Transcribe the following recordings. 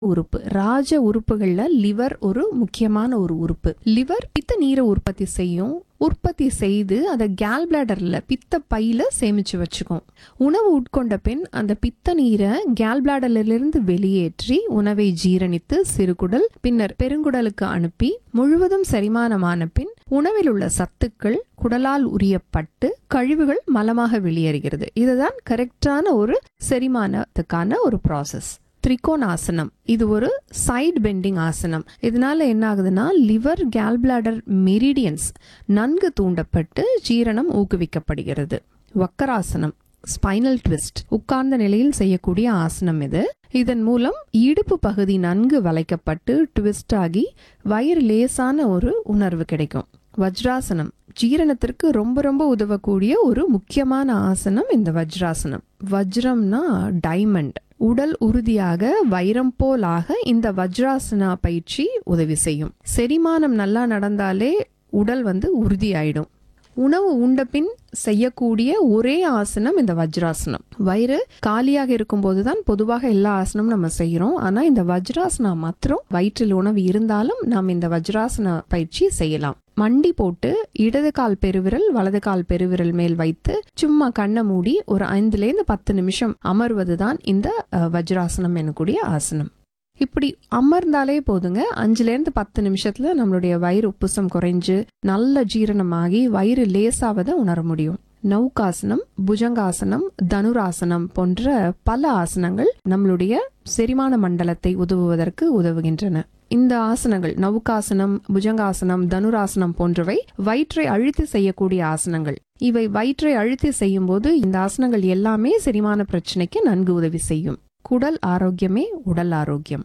உறுப்பு ராஜ உறுப்புகள்ல லிவர் ஒரு முக்கியமான ஒரு உறுப்பு லிவர் பித்த நீரை உற்பத்தி செய்யும் உற்பத்தி செய்து அதை கேல் பிளாடர்ல பித்த பையில சேமிச்சு வச்சுக்கும் உணவு உட்கொண்ட பின் அந்த பித்த நீரை கேல் பிளாடரிலிருந்து வெளியேற்றி உணவை ஜீரணித்து சிறுகுடல் பின்னர் பெருங்குடலுக்கு அனுப்பி முழுவதும் செரிமானமான பின் உணவில் உள்ள சத்துக்கள் குடலால் உரியப்பட்டு கழிவுகள் மலமாக வெளியேறுகிறது இதுதான் கரெக்டான ஒரு செரிமானத்துக்கான ஒரு ப்ராசஸ் திரிகோணாசனம் இது ஒரு சைடு பெண்டிங் ஆசனம் இதனால என்ன ஆகுதுன்னா லிவர் கேல்பிளாடர் மெரிடியன்ஸ் நன்கு தூண்டப்பட்டு ஜீரணம் ஊக்குவிக்கப்படுகிறது வக்கராசனம் ஸ்பைனல் ட்விஸ்ட் உட்கார்ந்த நிலையில் செய்யக்கூடிய ஆசனம் இது இதன் மூலம் இடுப்பு பகுதி நன்கு வளைக்கப்பட்டு ட்விஸ்ட் ஆகி வயிறு லேசான ஒரு உணர்வு கிடைக்கும் வஜ்ராசனம் ஜீரணத்திற்கு ரொம்ப ரொம்ப உதவக்கூடிய ஒரு முக்கியமான ஆசனம் இந்த வஜ்ராசனம் வஜ்ரம்னா டைமண்ட் உடல் உறுதியாக வைரம் போலாக இந்த வஜ்ராசனா பயிற்சி உதவி செய்யும் செரிமானம் நல்லா நடந்தாலே உடல் வந்து உறுதியாயிடும் உணவு உண்ட பின் செய்யக்கூடிய ஒரே ஆசனம் இந்த வஜ்ராசனம் வயிறு காலியாக இருக்கும்போது தான் பொதுவாக எல்லா ஆசனமும் நம்ம செய்யறோம் ஆனா இந்த வஜ்ராசனா மாத்திரம் வயிற்றில் உணவு இருந்தாலும் நாம் இந்த வஜ்ராசன பயிற்சி செய்யலாம் மண்டி போட்டு இடது கால் பெருவிரல் வலது கால் பெருவிரல் மேல் வைத்து சும்மா கண்ணை மூடி ஒரு ஐந்துலேருந்து பத்து நிமிஷம் அமர்வதுதான் இந்த அஹ், வஜ்ராசனம் எனக்கூடிய ஆசனம் இப்படி அமர்ந்தாலே போதுங்க அஞ்சுல இருந்து பத்து நிமிஷத்துல நம்மளுடைய வயிறு உப்புசம் குறைஞ்சு நல்ல ஜீரணமாகி வயிறு லேசாவதை உணர முடியும் நௌகாசனம் புஜங்காசனம் தனுராசனம் போன்ற பல ஆசனங்கள் நம்மளுடைய செரிமான மண்டலத்தை உதவுவதற்கு உதவுகின்றன இந்த ஆசனங்கள் நவுகாசனம் புஜங்காசனம் தனுராசனம் போன்றவை வயிற்றை அழுத்தி செய்யக்கூடிய ஆசனங்கள் இவை வயிற்றை அழுத்தி செய்யும் போது இந்த ஆசனங்கள் எல்லாமே செரிமான பிரச்சனைக்கு நன்கு உதவி செய்யும் குடல் ஆரோக்கியமே உடல் ஆரோக்கியம்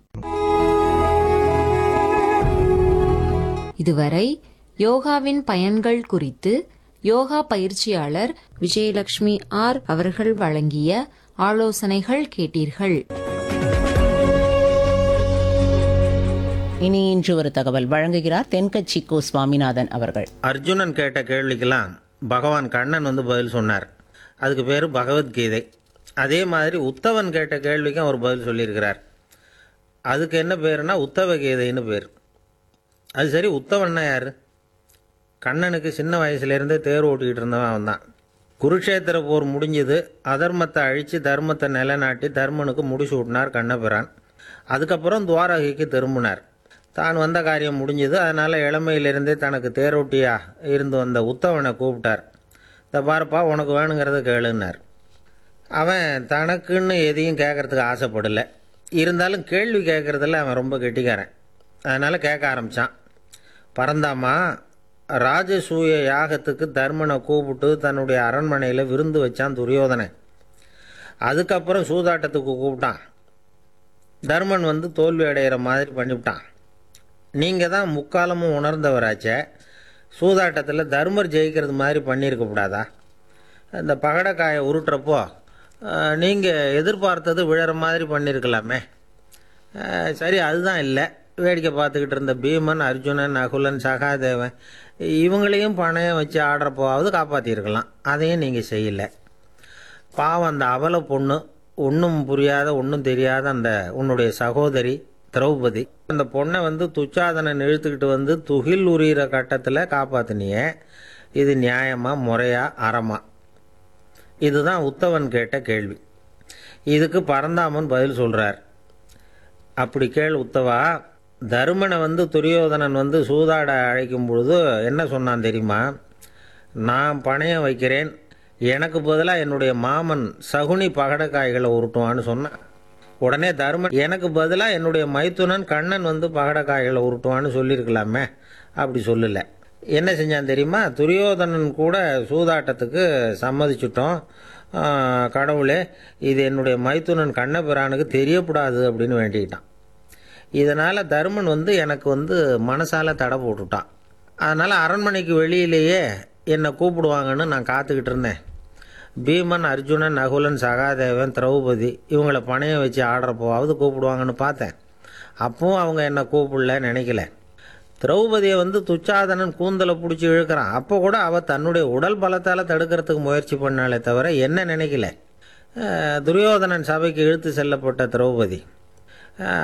இதுவரை யோகாவின் பயன்கள் குறித்து யோகா பயிற்சியாளர் விஜயலட்சுமி ஆர் அவர்கள் வழங்கிய ஆலோசனைகள் கேட்டீர்கள் இனி இன்று ஒரு தகவல் வழங்குகிறார் தென்கட்சி கோ சுவாமிநாதன் அவர்கள் அர்ஜுனன் கேட்ட கேள்விக்கெல்லாம் பகவான் கண்ணன் வந்து பதில் சொன்னார் அதுக்கு பேர் பகவத்கீதை அதே மாதிரி உத்தவன் கேட்ட கேள்விக்கும் அவர் பதில் சொல்லியிருக்கிறார் அதுக்கு என்ன பேருனா உத்தவ கீதைன்னு பேர் அது சரி உத்தவன்னா யார் கண்ணனுக்கு சின்ன வயசுலேருந்தே தேர் ஓட்டிக்கிட்டு இருந்தவன் அவன் தான் குருஷேத்திர போர் முடிஞ்சது அதர்மத்தை அழித்து தர்மத்தை நிலைநாட்டி தர்மனுக்கு முடிச்சு விட்டினார் கண்ணபிரான் அதுக்கப்புறம் துவாரகைக்கு திரும்பினார் தான் வந்த காரியம் முடிஞ்சது அதனால் இளமையிலிருந்தே தனக்கு தேரோட்டியா இருந்து வந்த உத்தவனை கூப்பிட்டார் இந்த பாருப்பா உனக்கு வேணுங்கிறத கேளுன்னார் அவன் தனக்குன்னு எதையும் கேட்கறதுக்கு ஆசைப்படலை இருந்தாலும் கேள்வி கேட்குறதுல அவன் ரொம்ப கெட்டிக்காரன் அதனால் கேட்க ஆரம்பித்தான் பரந்தாமா ராஜசூய யாகத்துக்கு தர்மனை கூப்பிட்டு தன்னுடைய அரண்மனையில் விருந்து வச்சான் துரியோதனன் அதுக்கப்புறம் சூதாட்டத்துக்கு கூப்பிட்டான் தர்மன் வந்து தோல்வி அடைகிற மாதிரி பண்ணிவிட்டான் நீங்கள் தான் முக்காலமும் உணர்ந்தவராச்சே சூதாட்டத்தில் தர்மர் ஜெயிக்கிறது மாதிரி பண்ணியிருக்க கூடாதா இந்த பகடக்காயை உருட்டுறப்போ நீங்கள் எதிர்பார்த்தது விழற மாதிரி பண்ணியிருக்கலாமே அஹ், சரி அதுதான் இல்லை வேடிக்கை பார்த்துக்கிட்டு இருந்த பீமன் அர்ஜுனன் நகுலன் சகாதேவன் இவங்களையும் பணையம் வச்சு ஆடுறப்போவாவது காப்பாற்றிருக்கலாம் அதையும் நீங்கள் செய்யலை பாவம் அந்த அவல பொண்ணு ஒன்றும் புரியாத ஒன்றும் தெரியாத அந்த உன்னுடைய சகோதரி திரௌபதி அந்த பொண்ணை வந்து துச்சாதனன் இழுத்துக்கிட்டு வந்து துகில் உரியிற கட்டத்தில் காப்பாத்தினியே இது நியாயமா முறையா அறமா இதுதான் உத்தவன் கேட்ட கேள்வி இதுக்கு பரந்தாமன் பதில் சொல்றார் அப்படி கேள் உத்தவா தருமனை வந்து துரியோதனன் வந்து சூதாட அழைக்கும் பொழுது என்ன சொன்னான் தெரியுமா நான் பணையம் வைக்கிறேன் எனக்கு பதிலாக என்னுடைய மாமன் சகுனி பகடக்காய்களை உருட்டுவான்னு சொன்னான் உடனே தருமன் எனக்கு பதிலாக என்னுடைய மைத்துனன் கண்ணன் வந்து பகடக்காய்களை உருட்டுவான்னு சொல்லியிருக்கலாமே அப்படி சொல்லலை என்ன செஞ்சான் தெரியுமா துரியோதனன் கூட சூதாட்டத்துக்கு சம்மதிச்சிட்டோம் ஆ, கடவுளே இது என்னுடைய மைத்துனன் கண்ணபிரானுக்கு தெரியக்கூடாது அப்படின்னு வேண்டிக்கிட்டான் இதனால் தருமன் வந்து எனக்கு வந்து மனசால தடை போட்டுட்டான் அதனால் அரண்மனைக்கு வெளியிலேயே என்னை கூப்பிடுவாங்கன்னு நான் காத்துக்கிட்டு இருந்தேன் பீமன் அர்ஜுனன் நகுலன் சகாதேவன் திரௌபதி இவங்கள பணையம் வச்சு ஆடுறப்போவாவது கூப்பிடுவாங்கன்னு பார்த்தேன் அப்பவும் அவங்க என்னை கூப்பிடல நினைக்கல திரௌபதியை வந்து துச்சாதனன் கூந்தலை பிடிச்சி இழுக்கிறான் அப்போ கூட அவள் தன்னுடைய உடல் பலத்தால் தடுக்கிறதுக்கு முயற்சி பண்ணாலே தவிர என்ன நினைக்கல அஹ், துரியோதனன் சபைக்கு இழுத்து செல்லப்பட்ட திரௌபதி அஹ்,